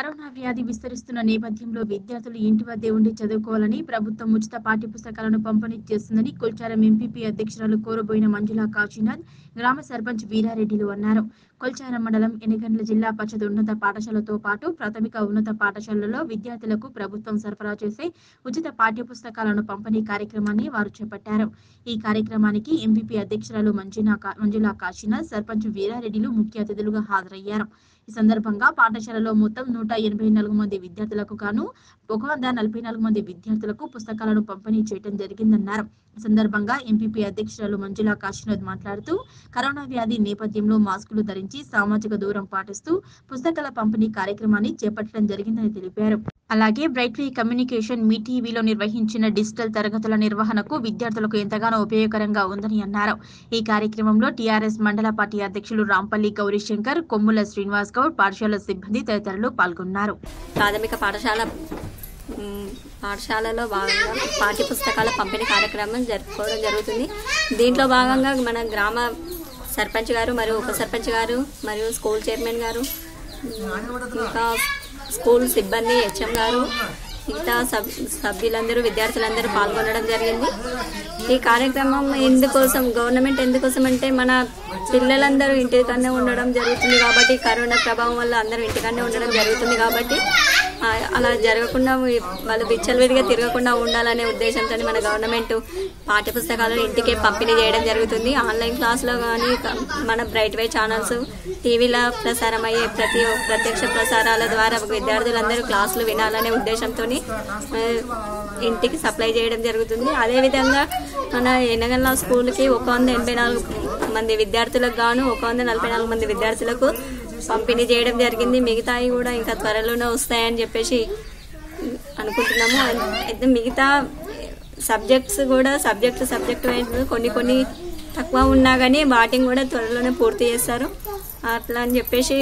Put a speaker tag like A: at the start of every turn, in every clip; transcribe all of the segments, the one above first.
A: corona వ్యాధి విస్తరిస్తున్న నేపథ్యంలో విద్యార్థులు ఇంటి వద్దే ఉండి చదువుకోవాలని ప్రభుత్వం ఉచిత పాఠ్య పుస్తకాలను పంపిణీ చేస్తుందని కొల్చారం ఎంపీపీ అధ్యక్షురాలు కోరబోయిన మంజులా కాశీనాథ్ గ్రామ సర్పంచ్ వీరారెడ్డిలు అన్నారు కొల్చారం మండలం ఎన్నిగండ్ల జిల్లా పరిషత్ ఉన్నత పాఠశాలతో పాటు ప్రాథమిక ఉన్నత పాఠశాలలో విద్యార్థులకు ప్రభుత్వం సరఫరా చేసే ఉచిత పాఠ్య పుస్తకాలను పంపిణీ కార్యక్రమాన్ని వారు చేపట్టారు ఈ కార్యక్రమానికి ఎంపీపీ అధ్యక్షురాలు మంజునా కా- మంజులా కాశీనాథ్ సర్పంచ్ వీరారెడ్డిలు ముఖ్య అతిథులుగా హాజరయ్యారు ఈ సందర్భంగా పాఠశాలలో మొత్తం నూట ఎనభై నాలుగు మంది విద్యార్థులకు గాను ఒక వంద నలభై నాలుగు మంది విద్యార్థులకు పుస్తకాలను పంపిణీ చేయడం జరిగిందన్నారు ఈ సందర్భంగా ఎంపీపీ అధ్యక్షురాలు మంజులా కాశీనాథ్ మాట్లాడుతూ కరోనా వ్యాధి నేపథ్యంలో మాస్కులు ధరించి సామాజిక దూరం పాటిస్తూ పుస్తకాల పంపిణీ కార్యక్రమాన్ని చేపట్టడం జరిగిందని తెలిపారు అలాగే బ్రైట్లీ కమ్యూనికేషన్ మీ టీవీలో నిర్వహించిన డిజిటల్ తరగతుల నిర్వహణకు విద్యార్థులకు ఎంతగానో ఉపయోగకరంగా ఉందని అన్నారు ఈ కార్యక్రమంలో టీఆర్ఎస్ మండల పార్టీ అధ్యక్షులు రాంపల్లి గౌరీశంకర్ కొమ్ముల శ్రీనివాస్ గౌడ్ పాఠశాల సిబ్బంది తదితరులు పాల్గొన్నారు
B: ప్రాథమిక పాఠశాల మ్, పాఠశాలలో భాగంగా పాఠ్య పుస్తకాల పంపిణీ కార్యక్రమం జరుపుకోవడం జరుగుతుంది దీంట్లో భాగంగా మన గ్రామ సర్పంచ్ గారు మరియు ఉప సర్పంచ్ గారు మరియు స్కూల్ చైర్మన్ గారు మ్, ఇంకా స్కూల్ సిబ్బంది హెచ్ఎం గారు మిగతా సబ్ సభ్యులందరూ విద్యార్థులందరూ పాల్గొనడం జరిగింది ఈ కార్యక్రమం ఎందుకోసం గవర్నమెంట్ ఎందుకోసం అంటే మన పిల్లలందరూ ఇంటికన్నా ఉండడం జరుగుతుంది కాబట్టి కరోనా ప్రభావం వల్ల అందరూ ఇంటికన్నా ఉండడం జరుగుతుంది కాబట్టి ఆ, అలా జరగకుండా ఈ- వాళ్ళు విచ్చలవిడిగా తిరగకుండా ఉండాలనే ఉద్దేశంతో మన గవర్నమెంట్ పాఠ్యపుస్తకాలను ఇంటికే పంపిణీ చేయడం జరుగుతుంది ఆన్లైన్ క్లాస్లో కానీ మన బ్రైట్ వే ఛానల్స్ టీవీలో ప్రసారం అయ్యే ప్రతి ఒక్క ప్రత్యక్ష ప్రసారాల ద్వారా విద్యార్థులందరూ క్లాసులు వినాలనే ఉద్దేశంతో ఇంటికి సప్లై చేయడం జరుగుతుంది అదేవిధంగా మన ఎనగల్ల స్కూల్కి ఒక వంద ఎనభై నాలుగు మంది విద్యార్థులకు గాను ఒక వంద నలభై నాలుగు మంది విద్యార్థులకు పంపిణీ చేయడం జరిగింది మిగతాయి కూడా ఇంకా త్వరలోనే వస్తాయని చెప్పేసి అనుకుంటున్నాము అయితే మిగతా సబ్జెక్ట్స్ కూడా సబ్జెక్ట్ సబ్జెక్ట్ వైజ్ కొన్ని కొన్ని తక్కువ ఉన్నా కానీ వాటిని కూడా త్వరలోనే పూర్తి చేస్తారు అట్లా అని చెప్పేసి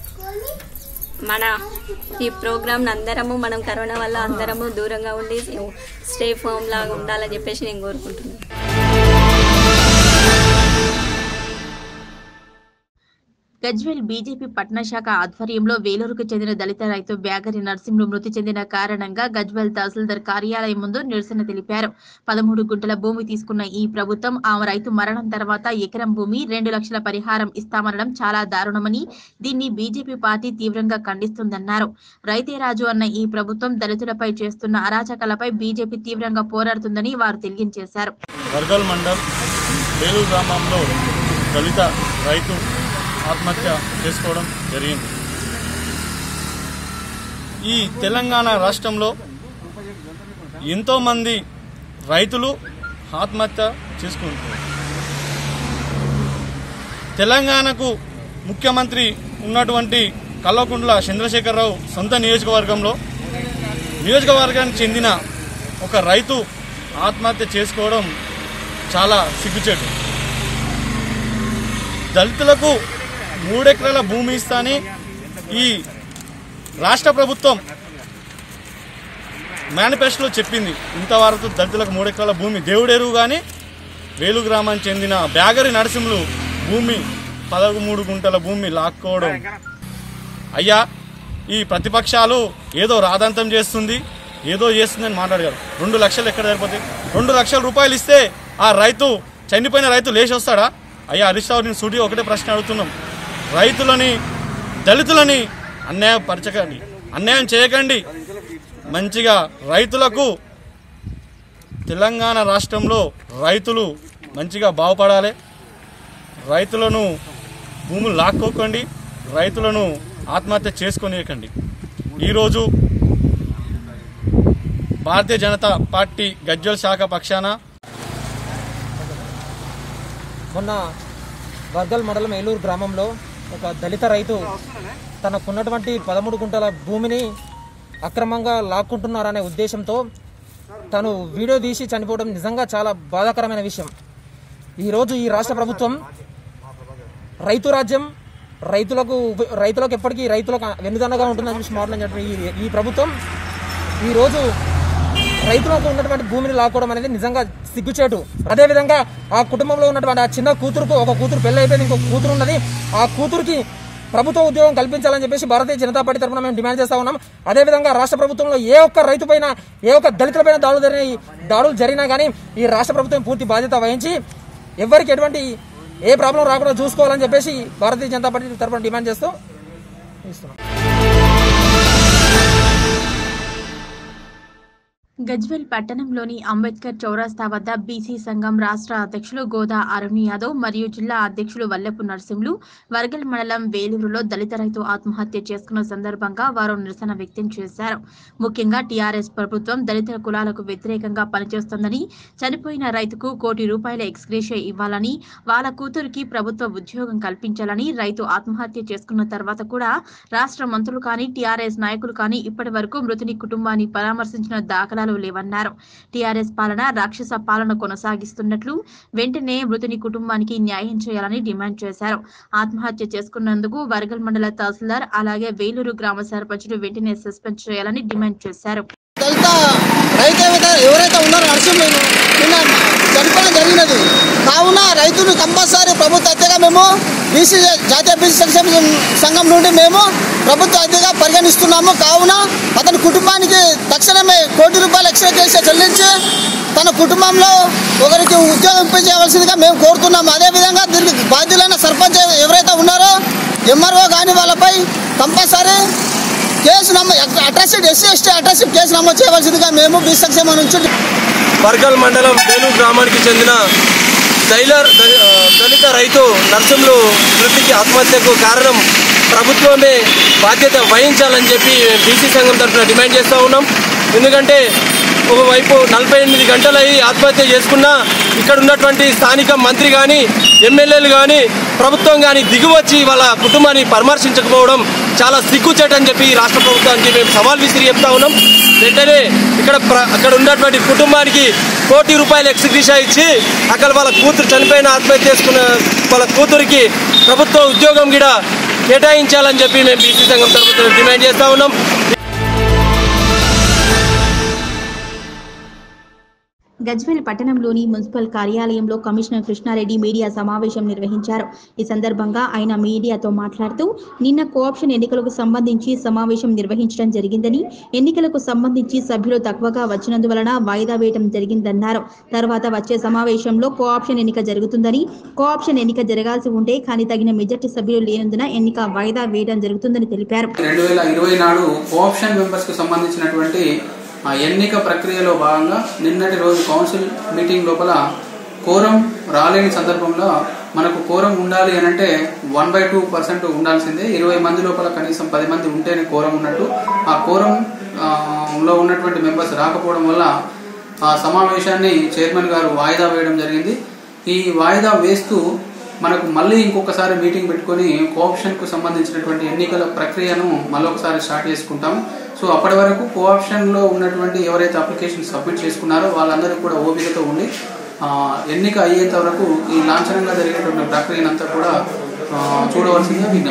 B: మన ఈ ప్రోగ్రామ్ అందరము మనం కరోనా వల్ల అందరము దూరంగా ఉండి స్టే హోమ్ లాగా ఉండాలని చెప్పేసి నేను కోరుకుంటున్నాను
A: గజ్వేల్ బీజేపీ పట్న శాఖ ఆధ్వర్యంలో వేలూరుకు చెందిన దళిత రైతు బ్యాగరి నర్సింహులు మృతి చెందిన కారణంగా గజ్వేల్ తహసీల్దార్ కార్యాలయం ముందు నిరసన తెలిపారు పదమూడు గుంటల భూమి తీసుకున్న ఈ ప్రభుత్వం ఆ రైతు మరణం తర్వాత ఎకరం భూమి రెండు లక్షల పరిహారం ఇస్తామనడం చాలా దారుణమని దీన్ని బీజేపీ పార్టీ తీవ్రంగా ఖండిస్తుందన్నారు రైతే రాజు అన్న ఈ ప్రభుత్వం దళితులపై చేస్తున్న అరాచకాలపై బీజేపీ తీవ్రంగా పోరాడుతుందని వారు తెలియజేశారు
C: వర్గల్ మండల్ వేలూరు గ్రామంలో దళిత రైతు ఆత్మహత్య చేసుకోవడం జరిగింది ఈ తెలంగాణ రాష్ట్రంలో ఎంతోమంది రైతులు ఆత్మహత్య చేసుకుంటారు తెలంగాణకు ముఖ్యమంత్రి ఉన్నటువంటి కల్వకుంట్ల చంద్రశేఖరరావు సొంత నియోజకవర్గంలో నియోజకవర్గానికి చెందిన ఒక రైతు ఆత్మహత్య చేసుకోవడం చాలా సిగ్గుచేటు దళితులకు మూడెకరాల భూమి ఇస్తాని ఈ రాష్ట్ర ప్రభుత్వం మేనిఫెస్టోలో చెప్పింది ఇంతవరకు దళితులకు మూడెకరాల భూమి దేవుడెరువు కానీ వేలు గ్రామానికి చెందిన బ్యాగరి నరసింహులు భూమి పదమూడు గుంటల భూమి లాక్కోవడం అయ్యా ఈ ప్రతిపక్షాలు ఏదో రాదంతం చేస్తుంది ఏదో చేస్తుందని మాట్లాడారు రెండు లక్షలు ఎక్కడ సరిపోతాయి రెండు లక్షల రూపాయలు ఇస్తే ఆ రైతు చనిపోయిన రైతు లేచి వస్తాడా అయ్యా హరీష్ రావు నేను సూటి ఒకటే ప్రశ్న అడుగుతున్నాం రైతులని దళితులని అన్యాయపరచకండి అన్యాయం చేయకండి మంచిగా రైతులకు తెలంగాణ రాష్ట్రంలో రైతులు మంచిగా బాగుపడాలి రైతులను భూములు లాక్కోకండి రైతులను ఆత్మహత్య చేసుకొనియకండి ఈరోజు భారతీయ జనతా పార్టీ గజ్వల్ శాఖ పక్షాన
D: మొన్న వర్గల్ మండలం ఏలూరు గ్రామంలో ఒక దళిత రైతు తనకున్నటువంటి పదమూడు గుంటల భూమిని అక్రమంగా లాక్కుంటున్నారనే ఉద్దేశంతో తను వీడియో తీసి చనిపోవడం నిజంగా చాలా బాధాకరమైన విషయం ఈరోజు ఈ రాష్ట్ర ప్రభుత్వం రైతు రాజ్యం రైతులకు ఉప- రైతులకు ఎప్పటికీ రైతులకు వెన్నుదన్నగా ఉంటుందని చెప్పి మాట్లాడినటువంటి ఈ ఈ ప్రభుత్వం ఈరోజు రైతులకు ఉన్నటువంటి భూమిని లాక్కోవడం అనేది నిజంగా సిగ్గుచేటు అదేవిధంగా ఆ కుటుంబంలో ఉన్నటువంటి ఆ చిన్న కూతురుకు ఒక కూతురు పెళ్లి అయిపోయింది ఇంకొక కూతురు ఉన్నది ఆ కూతురుకి ప్రభుత్వ ఉద్యోగం కల్పించాలని చెప్పేసి భారతీయ జనతా పార్టీ తరఫున మేము డిమాండ్ చేస్తా ఉన్నాం అదేవిధంగా రాష్ట్ర ప్రభుత్వంలో ఏ ఒక్క రైతు పైన ఏ ఒక్క దళితులపైన దాడులు జరిగిన దాడులు జరిగినా కానీ ఈ రాష్ట్ర ప్రభుత్వం పూర్తి బాధ్యత వహించి ఎవరికి ఎటువంటి ఏ ప్రాబ్లం రాకుండా చూసుకోవాలని చెప్పేసి భారతీయ జనతా పార్టీ తరఫున డిమాండ్ చేస్తూ ఇస్తున్నాం
A: గజ్వెల్ పట్టణంలోని అంబేద్కర్ చౌరస్తా వద్ద బీసీ సంఘం రాష్ట్ర అధ్యక్షులు గోదా అరుణ్ యాదవ్ మరియు జిల్లా అధ్యక్షులు వల్లెపు నరసింహులు వర్గల్ మండలం వేలూరులో దళిత రైతు ఆత్మహత్య చేసుకున్న సందర్భంగా వారు నిరసన వ్యక్తం చేశారు ముఖ్యంగా టీఆర్ఎస్ ప్రభుత్వం దళిత కులాలకు వ్యతిరేకంగా పనిచేస్తోందని చనిపోయిన రైతుకు కోటి రూపాయల ఎక్స్గ్రేషియా ఇవ్వాలని వాళ్ళ కూతురికి ప్రభుత్వ ఉద్యోగం కల్పించాలని రైతు ఆత్మహత్య చేసుకున్న తర్వాత కూడా రాష్ట్ర మంత్రులు కానీ టీఆర్ఎస్ నాయకులు కానీ ఇప్పటి వరకు మృతుని కుటుంబాన్ని పరామర్శించిన దాఖలాలు లేవన్నారు టీఆర్ఎస్ పాలన రాక్షస పాలన కొనసాగిస్తున్నట్లు వెంటనే మృతుని కుటుంబానికి న్యాయం చేయాలని డిమాండ్ చేశారు ఆత్మహత్య చేసుకున్నందుకు వర్గల్ మండల తహసీల్దార్ అలాగే వేలూరు గ్రామ సర్పంచులు వెంటనే సస్పెండ్ చేయాలని డిమాండ్ చేశారు
E: దళిత రైతు ఏవైతే ఎవరైతే ఉన్నారో నరసింహులు నిన్న చనిపోవడం జరిగినది కావున రైతులు కంపల్సరీ ప్రభుత్వ అద్దెగా మేము బీసీ జాతీయ బీసీ సంక్షేమ సంఘం నుండి మేము ప్రభుత్వ అద్దెగా పరిగణిస్తున్నాము కావున అతని కుటుంబానికి తక్షణమే కోటి రూపాయలు ఎక్స్ట్రా చేసి చెల్లించి తన కుటుంబంలో ఒకరికి ఉద్యోగం ఇప్పించవలసిందిగా మేము కోరుతున్నాము అదేవిధంగా దీనికి బాధ్యులైన సర్పంచ్ ఎవరైతే ఉన్నారో ఎంఆర్ఓ కానీ వాళ్ళపై కంపల్సరీ కేసు నమోదు atrocity SC ST atrocity case నమోదు చేయవలసిందిగా మేము బీ సంక్షేమం నుంచి
F: బర్గల్ మండలం వేలూరు గ్రామానికి చెందిన టైలర్ ద- ఆ, దళిత రైతు నర్సులు మృతికి ఆత్మహత్యకు కారణం ప్రభుత్వమే బాధ్యత వహించాలని చెప్పి బీసీ సంఘం తరఫున డిమాండ్ చేస్తూ ఉన్నాం ఎందుకంటే ఒకవైపు నలభై ఎనిమిది గంటలు అయ్యి ఆత్మహత్య చేసుకున్నా ఇక్కడ ఉన్నటువంటి స్థానిక మంత్రి కానీ ఎమ్మెల్యేలు కానీ ప్రభుత్వం కానీ దిగువచ్చి వాళ్ళ కుటుంబాన్ని పరామర్శించకపోవడం చాలా సిగ్గుచేటని చెప్పి ఈ రాష్ట్ర ప్రభుత్వానికి మేము సవాల్ విసిరి చెప్తా ఉన్నాం వెంటనే ఇక్కడ ప్ర- అక్కడ ఉన్నటువంటి కుటుంబానికి కోటి రూపాయలు ఎక్స్గ్రీషా ఇచ్చి అక్కడ వాళ్ళ కూతురు చనిపోయిన ఆత్మహత్య చేసుకున్న వాళ్ళ కూతురికి ప్రభుత్వ ఉద్యోగం కూడా కేటాయించాలని చెప్పి మేము బీసీ సంఘం తరఫున డిమాండ్ చేస్తా ఉన్నాం
A: గజ్వేల్ పట్టణంలోని మున్సిపల్ కార్యాలయంలో కమిషనర్ కృష్ణారెడ్డి మీడియా సమావేశం నిర్వహించారు ఈ సందర్భంగా ఆయన మీడియాతో మాట్లాడుతూ నిన్న కోఆప్షన్ ఎన్నికలకు సంబంధించి సమావేశం నిర్వహించడం జరిగిందని ఎన్నికలకు సంబంధించి సభ్యులు తక్కువగా వచ్చినందువలన వాయిదా వేయడం జరిగిందన్నారు తర్వాత వచ్చే సమావేశంలో కోఆప్షన్ ఎన్నిక జరుగుతుందని కోఆప్షన్ ఎన్నిక జరగాల్సి ఉంటే కానీ తగిన మెజార్టీ సభ్యులు లేనందున ఎన్నిక వాయిదా వేయడం జరుగుతుందని తెలిపారు
G: రెండు వేల ఇరవై నాడు కోఆప్షన్ మెంబర్స్ కు సంబంధించినటువంటి ఆ ఎన్నిక ప్రక్రియలో భాగంగా నిన్నటి రోజు కౌన్సిల్ మీటింగ్ లోపల కోరం రాలేని సందర్భంలో మనకు కోరం ఉండాలి అని అంటే వన్ బై టూ పర్సెంట్ ఉండాల్సిందే ఇరవై మంది లోపల కనీసం పది మంది ఉంటేనే కోరం ఉన్నట్టు ఆ కోరం ఆ, లో ఉన్నటువంటి మెంబర్స్ రాకపోవడం వల్ల ఆ సమావేశాన్ని చైర్మన్ గారు వాయిదా వేయడం జరిగింది ఈ వాయిదా వేస్తూ మనకు మళ్ళీ ఇంకొకసారి మీటింగ్ పెట్టుకొని కోఆప్షన్ కు సంబంధించినటువంటి ఎన్నికల ప్రక్రియను మళ్ళొకసారి స్టార్ట్ చేసుకుంటాం సో అప్పటి వరకు కోఆప్షన్ లో ఉన్నటువంటి ఎవరైతే అప్లికేషన్ సబ్మిట్ చేసుకున్నారో వాళ్ళందరూ కూడా ఓపికతో ఉండి ఆ, ఎన్నిక అయ్యేంత వరకు ఈ లాంఛనంగా జరిగేటువంటి ప్రక్రియనంతా కూడా ఆ, చూడవలసిందిగా విజ్ఞప్తి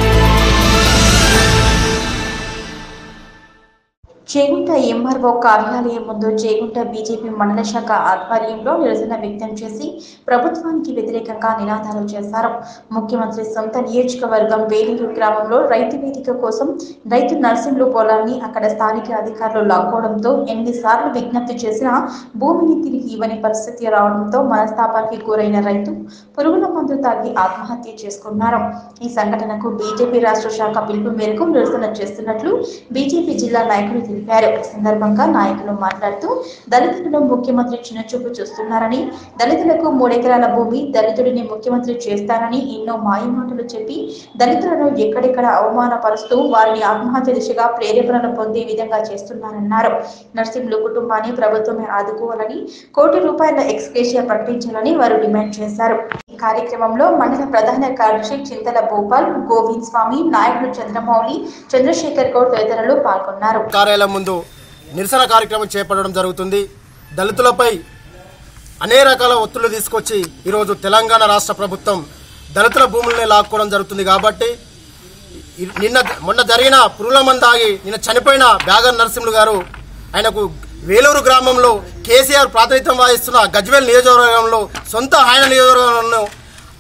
A: చేగుంట ఎంఆర్ఓ కార్యాలయం ముందు చేగుంట బీజేపీ మండల శాఖ ఆధ్వర్యంలో నిరసన వ్యక్తం చేసి ప్రభుత్వానికి వ్యతిరేకంగా నినాదాలు చేశారు ముఖ్యమంత్రి సొంత నియోజకవర్గం వేలూరు గ్రామంలో రైతు వేదిక కోసం రైతు నర్సింహులు పొలాన్ని అక్కడ స్థానిక అధికారులు లాక్కోవడంతో ఎనిమిది సార్లు విజ్ఞప్తి చేసినా భూమిని తిరిగి ఇవ్వని పరిస్థితి రావడంతో మనస్తాపానికి గురైన రైతు పురుగుల మందు తాగి ఆత్మహత్య చేసుకున్నారు ఈ సంఘటనకు బీజేపీ రాష్ట్ర శాఖ పిలుపు మేరకు నిరసన చేస్తున్నట్లు బీజేపీ జిల్లా నాయకులు తెలిపారు ఈ సందర్భంగా నాయకులు మాట్లాడుతూ దళితులను ముఖ్యమంత్రి చిన్నచూపు చూస్తున్నారని దళితులకు మూడెకరాల భూమి దళితుడిని ముఖ్యమంత్రి చేస్తానని ఎన్నో మాయమాటలు చెప్పి దళితులను ఎక్కడెక్కడ అవమానపరుస్తూ వారిని ఆత్మహత్య దిశగా ప్రేరేపణలు పొందే విధంగా చేస్తున్నారన్నారు నర్సింహులు కుటుంబాన్ని ప్రభుత్వమే ఆదుకోవాలని కోటి రూపాయల ఎక్స్గ్రేషియా ప్రకటించాలని వారు డిమాండ్ చేశారు ఈ కార్యక్రమంలో మండల ప్రధాన కార్యదర్శి చింతల భూపాల్ గోవింద్ స్వామి నాయకులు చంద్రమౌళి చంద్రశేఖర్ గౌడ్ తదితరులు పాల్గొన్నారు
H: కార్యాలయం ముందు నిరసన కార్యక్రమం చేపట్టడం జరుగుతుంది దళితులపై అనేక రకాల ఒత్తిళ్లు తీసుకొచ్చి ఈరోజు తెలంగాణ రాష్ట్ర ప్రభుత్వం దళితుల భూములనే లాక్కోవడం జరుగుతుంది కాబట్టి ఈ- నిన్న మొన్న జరిగిన పురుగుల మందు తాగి నిన్న చనిపోయిన బ్యాగర్ నరసింహులు గారు ఆయనకు వేలూరు గ్రామంలో కేసీఆర్ ప్రాతినిధ్యం వహిస్తున్న గజ్వేల్ నియోజకవర్గంలో సొంత ఆయన నియోజకవర్గంలో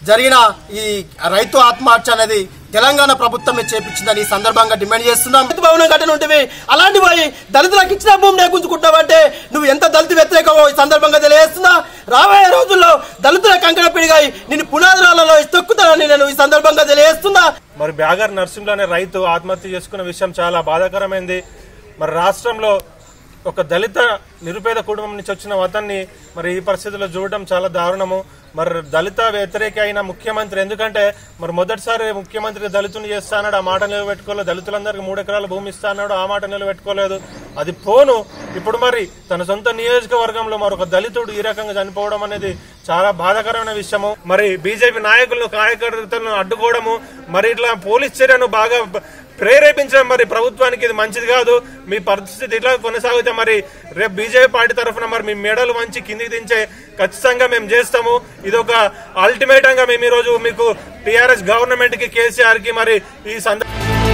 H: జరిగిన ఈ రైతు ఆత్మహత్య అనేది తెలంగాణ ప్రభుత్వమే చేపించిందని ఈ సందర్భంగా డిమాండ్ చేస్తున్నాం
F: దళిత భవనం కట్టని ఉంటివి అలాంటి పోయి దళితులకు ఇచ్చిన భూమిని గుంజుకుంటావంటే నువ్వు ఎంత దళిత వ్యతిరేకమో ఈ సందర్భంగా తెలియజేస్తున్నా రాబోయే రోజుల్లో దళితుల కంకణ పిడిగాయి నేను పునాదురాలలో తొక్కుతానని నేను ఈ సందర్భంగా తెలియజేస్తున్నా
I: మరి బ్యాగర్ నర్సింహులు అనే రైతు ఆత్మహత్య చేసుకున్న విషయం చాలా బాధాకరమైంది మరి రాష్ట్రంలో ఒక దళిత నిరుపేద కుటుంబం నుంచి వచ్చిన అతన్ని మరి ఈ పరిస్థితుల్లో చూడడం చాలా దారుణము మరి దళిత వ్యతిరేక అయిన ముఖ్యమంత్రి ఎందుకంటే మరి మొదటిసారి ముఖ్యమంత్రి దళితుని చేస్తా అన్నాడు ఆ మాట నిలబెట్టుకోలేదు దళితులందరికీ మూడు ఎకరాల భూమి ఇస్తా అన్నాడు ఆ మాట నిలబెట్టుకోలేదు అది పోను ఇప్పుడు మరి తన సొంత నియోజకవర్గంలో మరొక దళితుడు ఈ రకంగా చనిపోవడం అనేది చాలా బాధాకరమైన విషయము మరి బీజేపీ నాయకులను కార్యకర్తలను అడ్డుకోవడము మరి ఇట్లా పోలీస్ చర్యను బాగా ప్రేరేపించడం మరి ప్రభుత్వానికి ఇది మంచిది కాదు మీ పరిస్థితి ఇట్లా కొనసాగితే మరి రేపు బీజేపీ పార్టీ తరఫున మరి మీ మెడలు మంచి కిందికి దించే ఖచ్చితంగా మేము చేస్తాము ఇది ఒక అల్టిమేటం గా మేము ఈరోజు మీకు టీఆర్ఎస్ గవర్నమెంట్ కి కేసీఆర్ కి మరి ఈ సందర్భంగా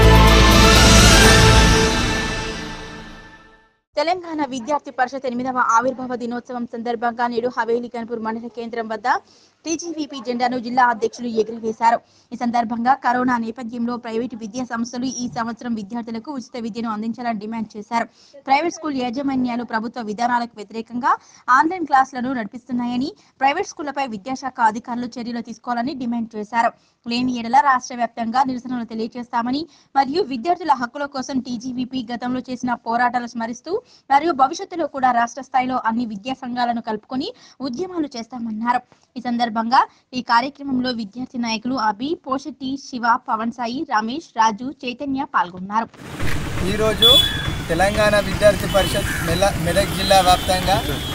A: తెలంగాణ విద్యార్థి పరిషత్ ఎనిమిదవ ఆవిర్భావ దినోత్సవం సందర్భంగా నేడు హవేలీ కన్పూర్ మండల కేంద్రం వద్ద టీజీవీపీ జెండాను జిల్లా అధ్యక్షులు ఎగురవేశారు ఈ సందర్భంగా కరోనా నేపథ్యంలో ప్రైవేటు విద్యా సంస్థలు ఈ సంవత్సరం విద్యార్థులకు ఉచిత విద్యను అందించాలని డిమాండ్ చేశారు ప్రైవేట్ స్కూల్ యాజమాన్యాలు ప్రభుత్వ విధానాలకు వ్యతిరేకంగా ఆన్లైన్ క్లాసులను నడిపిస్తున్నాయని ప్రైవేట్ స్కూళ్లపై విద్యాశాఖ అధికారులు చర్యలు తీసుకోవాలని డిమాండ్ చేశారు లేని ఎడల రాష్ట్ర వ్యాప్తంగా నిరసనలు తెలియజేస్తామని మరియు విద్యార్థుల హక్కుల కోసం టీజీవీపీ గతంలో చేసిన పోరాటాలు స్మరిస్తూ మరియు భవిష్యత్తులో కూడా రాష్ట్ర స్థాయిలో అన్ని విద్యా సంఘాలను కలుపుకొని ఉద్యమాలు చేస్తామన్నారు ఈ సందర్భంగా ఈ కార్యక్రమంలో విద్యార్థి నాయకులు అభి పోషెట్టి శివ పవన్ సాయి రమేష్ రాజు చైతన్య పాల్గొన్నారు
J: ఈరోజు తెలంగాణ విద్యార్థి పరిషత్ మెల మెదక్ జిల్లా వ్యాప్తంగా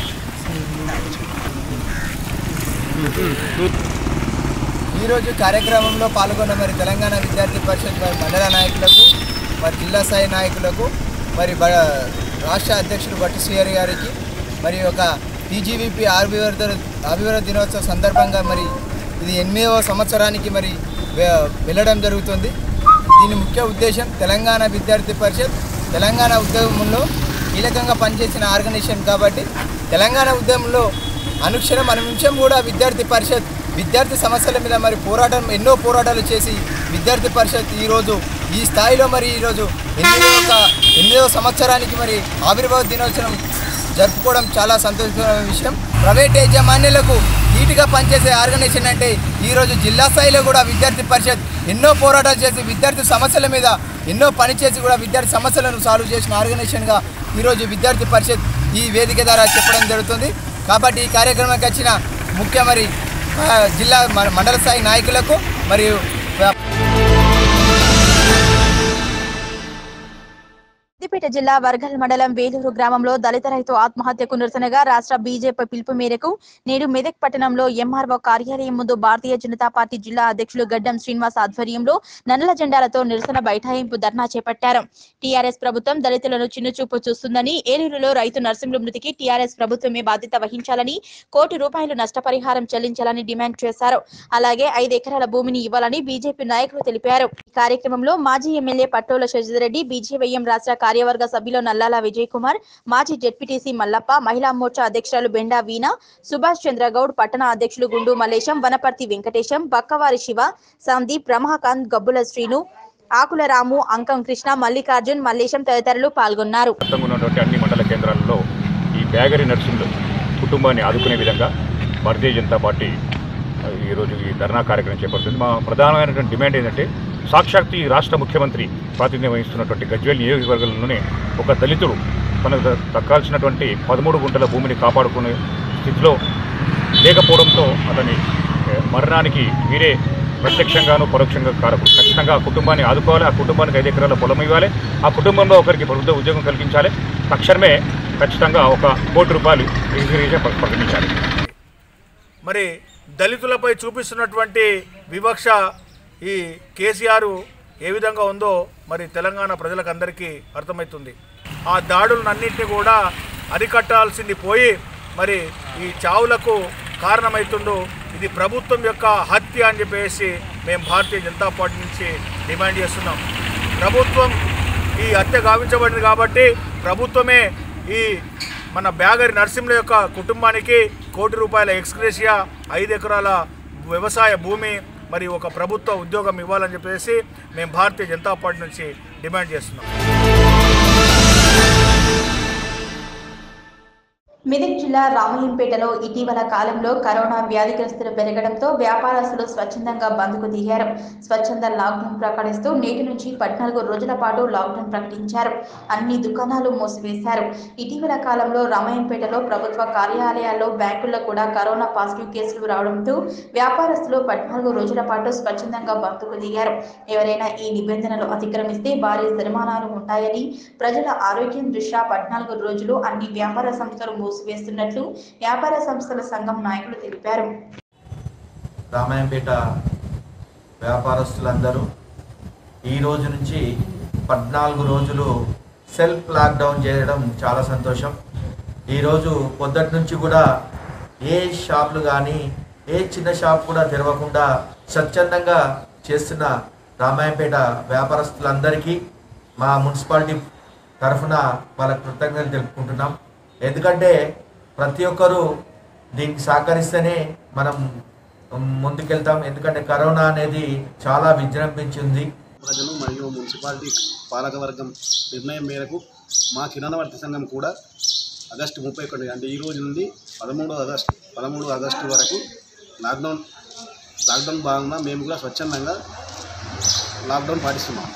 J: ఈరోజు కార్యక్రమంలో పాల్గొన్న మరి తెలంగాణ విద్యార్థి పరిషత్ మరి మండల నాయకులకు మరి జిల్లా స్థాయి నాయకులకు మరి బ- రాష్ట్ర అధ్యక్షుడు భట్టి శ్రీహరి గారికి మరి ఒక టీజీవీపీ ఆవిర్భావ ఆవిర్భావ దినోత్సవ సందర్భంగా మరి ఇది ఎనిమిదవ సంవత్సరానికి మరి వె- వెళ్ళడం జరుగుతుంది దీని ముఖ్య ఉద్దేశం తెలంగాణ విద్యార్థి పరిషత్ తెలంగాణ ఉద్యమంలో కీలకంగా పనిచేసిన ఆర్గనైజేషన్ కాబట్టి తెలంగాణ ఉద్యమంలో అనుక్షణం అనునిమిషం కూడా విద్యార్థి పరిషత్ విద్యార్థి సమస్యల మీద మరి పోరాటం ఎన్నో పోరాటాలు చేసి విద్యార్థి పరిషత్ ఈరోజు ఈ స్థాయిలో మరి ఈరోజు ఎనిమిదో ఒక ఎనిమిదవ సంవత్సరానికి మరి ఆవిర్భావ దినోత్సవం జరుపుకోవడం చాలా సంతోషకరమైన విషయం ప్రైవేట్ యాజమాన్యాలకు ధీటుగా పనిచేసే ఆర్గనైజేషన్ అంటే ఈరోజు జిల్లా స్థాయిలో కూడా విద్యార్థి పరిషత్ ఎన్నో పోరాటాలు చేసి విద్యార్థి సమస్యల మీద ఎన్నో పని చేసి కూడా విద్యార్థి సమస్యలను సాల్వ్ చేసిన ఆర్గనైజేషన్గా ఈరోజు విద్యార్థి పరిషత్ ఈ వేదిక ద్వారా చెప్పడం జరుగుతుంది కాబట్టి ఈ కార్యక్రమానికి వచ్చిన ముఖ్య మరి ఆ, జిల్లా మ- మండల స్థాయి నాయకులకు మరియు ఆ,
A: సిద్దిపేట జిల్లా వర్గల్ మండలం వేలూరు గ్రామంలో దళిత రైతు ఆత్మహత్యకు నిరసనగా రాష్ట్ర బీజేపీ పిలుపు మేరకు నేడు మెదక్ పట్టణంలో ఎంఆర్ఓ కార్యాలయం ముందు భారతీయ జనతా పార్టీ జిల్లా అధ్యక్షులు గడ్డం శ్రీనివాస్ ఆధ్వర్యంలో నల్ల జెండాలతో నిరసన బైఠాయింపు ధర్నా చేపట్టారు టీఆర్ఎస్ ప్రభుత్వం దళితులను చిన్నచూపు చూస్తుందని ఏలూరులో రైతు నరసింహుల మృతికి టీఆర్ఎస్ ప్రభుత్వమే బాధ్యత వహించాలని కోటి రూపాయలు నష్టపరిహారం చెల్లించాలని డిమాండ్ చేశారు అలాగే ఐదు ఎకరాల భూమిని ఇవ్వాలని బీజేపీ నాయకులు తెలిపారు ఈ కార్యక్రమంలో మాజీ ఎమ్మెల్యే పట్టోల శశిధరెడ్డి బీజేవైఎం రాష్ట్ర కార్యవర్గ సభ్యులు నల్లాల విజయ్ కుమార్ మాజీ జెడ్పీటీసీ మల్లప్ప మహిళా మోర్చా అధ్యక్షురాలు బెండా వీణ సుభాష్ చంద్రగౌడ్ పట్టణ అధ్యక్షులు గుండు మల్లేశం వనపర్తి వెంకటేశం బక్కవారి శివ సందీప్ రమాకాంత్ గబ్బుల శ్రీను ఆకుల రాము అంకం కృష్ణ మల్లికార్జున్ మల్లేశం తదితరులు పాల్గొన్నారు
K: మొత్తంగా ఉన్నటువంటి అన్ని మండల కేంద్రాలలో ఈ బ్యాగరీ నర్సింగ్ కుటుంబాన్ని ఆదుకునే విధంగా భారతీయ జనతా పార్టీ ఆ, ఈరోజు ఈ ధర్నా కార్యక్రమం చేపడుతుంది మా ప్రధానమైనటువంటి డిమాండ్ ఏంటంటే సాక్షాత్ ఈ రాష్ట్ర ముఖ్యమంత్రి ప్రాతినిధ్యం వహిస్తున్నటువంటి గజ్వేల్ నియోజకవర్గంలోనే ఒక దళితుడు తనకు ద- దక్కాల్సినటువంటి పదమూడు గుంటల భూమిని కాపాడుకునే స్థితిలో లేకపోవడంతో అతని ఏ, మరణానికి వీరే ప్రత్యక్షంగాను పరోక్షంగా కారకుడు ఖచ్చితంగా ఆ కుటుంబాన్ని ఆదుకోవాలి ఆ కుటుంబానికి ఐదు ఎకరాల పొలం ఇవ్వాలి ఆ కుటుంబంలో ఒకరికి ప్రభుత్వ ఉద్యోగం కల్పించాలి తక్షణమే ఖచ్చితంగా ఒక కోటి రూపాయలు ఎగ్జిక్యూషన్ ప్ర- ప్రకటించాలి
L: మరి దళితులపై చూపిస్తున్నటువంటి వివక్ష ఈ కేసీఆర్ ఏ విధంగా ఉందో మరి తెలంగాణ ప్రజలకు అందరికీ అర్థమవుతుంది ఆ దాడులన్నింటినీ కూడా అరికట్టాల్సింది పోయి మరి ఈ చావులకు కారణమవుతుండు ఇది ప్రభుత్వం యొక్క హత్య అని చెప్పేసి మేము భారతీయ జనతా పార్టీ నుంచి డిమాండ్ చేస్తున్నాం ప్రభుత్వం ఈ హత్య గావించబడింది కాబట్టి ప్రభుత్వమే ఈ మన బ్యాగరి నరసింహుల యొక్క కుటుంబానికి కోటి రూపాయల ఎక్స్గ్రేషియా ఐదు ఎకరాల వ్యవసాయ భూమి మరి ఒక ప్రభుత్వ ఉద్యోగం ఇవ్వాలని చెప్పేసి మేము భారతీయ జనతా పార్టీ నుంచి డిమాండ్ చేస్తున్నాం
A: మెదక్ జిల్లా రామయ్యంపేటలో ఇటీవల కాలంలో కరోనా వ్యాధిగ్రస్తులు పెరగడంతో వ్యాపారస్తులు స్వచ్ఛందంగా బంద్కు దిగారు స్వచ్ఛంద లాక్డౌన్ ప్రకటిస్తూ నేటి నుంచి పద్నాలుగు రోజుల పాటు లాక్డౌన్ ప్రకటించారు అన్ని దుకాణాలు మూసివేశారు ఇటీవల కాలంలో రామయ్యంపేటలో ప్రభుత్వ కార్యాలయాల్లో బ్యాంకుల్లో కూడా కరోనా పాజిటివ్ కేసులు రావడంతో వ్యాపారస్తులు పద్నాలుగు రోజుల పాటు స్వచ్ఛందంగా బంద్కు దిగారు ఎవరైనా ఈ నిబంధనలు అతిక్రమిస్తే భారీ జరిమానాలు ఉంటాయని ప్రజల ఆరోగ్యం దృష్ట్యా పద్నాలుగు రోజులు అన్ని వ్యాపార సంస్థలు మూసివేస్తున్నట్లు వ్యాపార సంస్థల సంఘం నాయకులు తెలిపారు
M: రామాయంపేట వ్యాపారస్తులందరూ ఈ రోజు నుంచి పద్నాలుగు రోజులు సెల్ఫ్ లాక్డౌన్ చేయడం చాలా సంతోషం ఈరోజు పొద్దుటి నుంచి కూడా ఏ షాపులు కానీ ఏ చిన్న షాప్ కూడా తెరవకుండా స్వచ్ఛందంగా చేస్తున్న రామాయంపేట వ్యాపారస్తులందరికీ మా మున్సిపాలిటీ తరఫున వాళ్ళకి కృతజ్ఞతలు తెలుపుకుంటున్నాం ఎందుకంటే ప్రతి ఒక్కరూ దీనికి సహకరిస్తేనే మనం ముందుకెళ్తాం ఎందుకంటే కరోనా అనేది చాలా విజృంభించింది
N: ప్రజలు మరియు మున్సిపాలిటీ పాలకవర్గం నిర్ణయం మేరకు మా కిరాణా వర్తక సంఘం కూడా ఆగస్టు ముప్పై ఒకటి అంటే ఈ రోజు నుండి పదమూడు ఆగస్టు పదమూడు ఆగస్టు వరకు లాక్డౌన్ లాక్డౌన్ భాగంగా మేము కూడా స్వచ్ఛందంగా లాక్డౌన్ పాటిస్తున్నాం